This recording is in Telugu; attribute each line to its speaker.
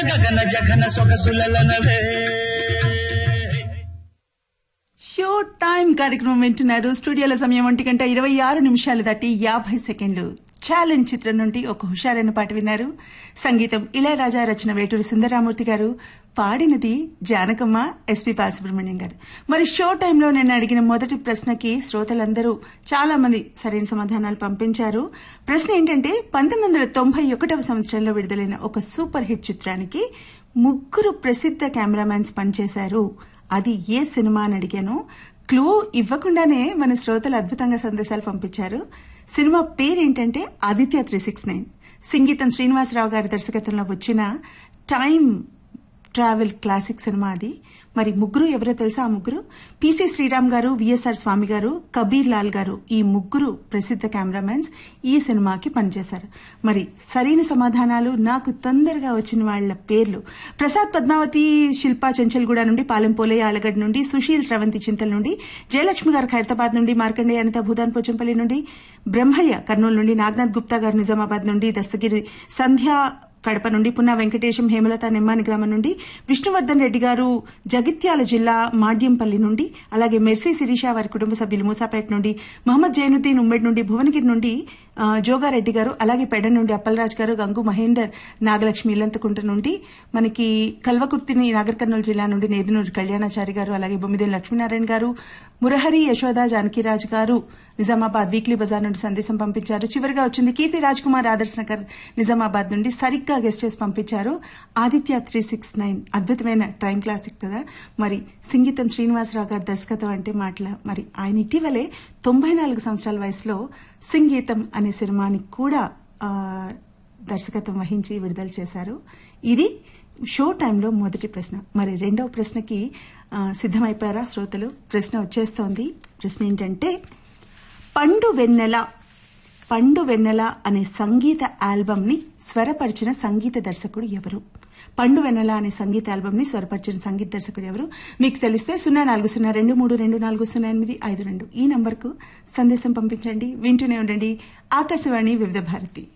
Speaker 1: గగన జగన సొగసులనవే
Speaker 2: షో టైం కార్యక్రమం వింటున్నారు స్టూడియోల సమయం ఒంటి గంట ఇరవై ఆరు నిమిషాలు దాటి యాభై సెకండ్లు ఛాలెంజ్ చిత్రం నుండి ఒక హుషారైన పాట విన్నారు సంగీతం ఇళయరాజా రచన వేటూరి సుందరరామూర్తి గారు పాడినది జానకమ్మ ఎస్పి బాలసుబ్రహ్మణ్యం గారు మరి షో టైంలో నేను అడిగిన మొదటి ప్రశ్నకి శ్రోతలందరూ చాలా మంది సరైన సమాధానాలు పంపించారు ప్రశ్న ఏంటంటే పంతొమ్మిది వందల తొంభై ఒకటవ సంవత్సరంలో విడుదలైన ఒక సూపర్ హిట్ చిత్రానికి ముగ్గురు ప్రసిద్ధ కెమెరామ్యాన్స్ పనిచేశారు అది ఏ సినిమా అని అడిగాను క్లూ ఇవ్వకుండానే మన శ్రోతలు అద్భుతంగా సందేశాలు పంపించారు సినిమా పేరేంటంటే ఆదిత్య త్రీ సిక్స్ నైన్ సంగీతం శ్రీనివాసరావు గారి దర్శకత్వంలో వచ్చిన టైం ట్రావెల్ క్లాసిక్ సినిమా అది మరి ముగ్గురు ఎవరో తెలుసా ఆ ముగ్గురు పిసి శ్రీరామ్ గారు విఎస్ఆర్ స్వామి గారు కబీర్ లాల్ గారు ఈ ముగ్గురు ప్రసిద్ధ కెమెరామెన్స్ ఈ సినిమాకి పనిచేశారు మరి సరైన సమాధానాలు నాకు తొందరగా వచ్చిన వాళ్ళ పేర్లు ప్రసాద్ పద్మావతి శిల్పా చెంచల్గూడ నుండి పాలెం పోలయ్య ఆలగడ్ నుండి సుశీల్ శ్రవంతి చింతల నుండి జయలక్ష్మి గారు ఖైరతాబాద్ నుండి మార్కండేయ అనిత భూదాన్ పోచంపల్లి నుండి బ్రహ్మయ్య కర్నూలు నుండి నాగనాథ్ గుప్తా గారు నిజామాబాద్ నుండి దస్తగిరి సంధ్యా కడప నుండి పున్నా వెంకటేశం హేమలత నిమ్మాని గ్రామం నుండి విష్ణువర్ధన్ రెడ్డి గారు జగిత్యాల జిల్లా మాడ్యంపల్లి నుండి అలాగే మెర్సీ శిరీష వారి కుటుంబ సభ్యులు మూసాపేట నుండి మహమ్మద్ జైనుద్దీన్ ఉమ్మడి నుండి భువనగిరి నుండి ఆ, జోగారెడ్డి గారు అలాగే పెడ నుండి అప్పలరాజ్ గారు గంగు మహేందర్ నాగలక్ష్మి ఇల్లంతకుంట నుండి మనకి కల్వకుర్తిని నాగర్ కర్నూలు జిల్లా నుండి నేదునూరు కళ్యాణాచారి గారు అలాగే బొమ్మిదేని లక్ష్మీనారాయణ గారు మురహరి యశోద జానకిరాజ్ గారు నిజామాబాద్ వీక్లీ బజార్ నుండి సందేశం పంపించారు చివరిగా వచ్చింది కీర్తి రాజ్ కుమార్ ఆదర్శ్ నగర్ నిజామాబాద్ నుండి సరిగ్గా గెస్ట్ చేసి పంపించారు ఆదిత్య త్రీ సిక్స్ నైన్ అద్భుతమైన టైం క్లాసిక్ కదా మరి సంగీతం శ్రీనివాసరావు గారి దర్శకత్వం అంటే మాటల మరి ఆయన ఇటీవలే తొంభై నాలుగు సంవత్సరాల వయసులో సంగీతం అనే సినిమాని కూడా ఆ, దర్శకత్వం వహించి విడుదల చేశారు ఇది షో టైంలో మొదటి ప్రశ్న మరి రెండవ ప్రశ్నకి ఆ, సిద్ధమైపోయారా శ్రోతలు ప్రశ్న వచ్చేస్తోంది ప్రశ్న ఏంటంటే పండు వెన్నెల పండు వెన్నెల అనే సంగీత ఆల్బమ్ ని స్వరపరిచిన సంగీత దర్శకుడు ఎవరు పండు వెన్నెల అనే సంగీత ఆల్బమ్ ని స్వరపరిచిన సంగీత దర్శకుడు ఎవరు మీకు తెలిస్తే సున్నా నాలుగు సున్నా రెండు మూడు రెండు నాలుగు సున్నా ఎనిమిది ఐదు రెండు ఈ నంబర్కు సందేశం పంపించండి వింటూనే ఉండండి ఆకాశవాణి వివిధ భారతి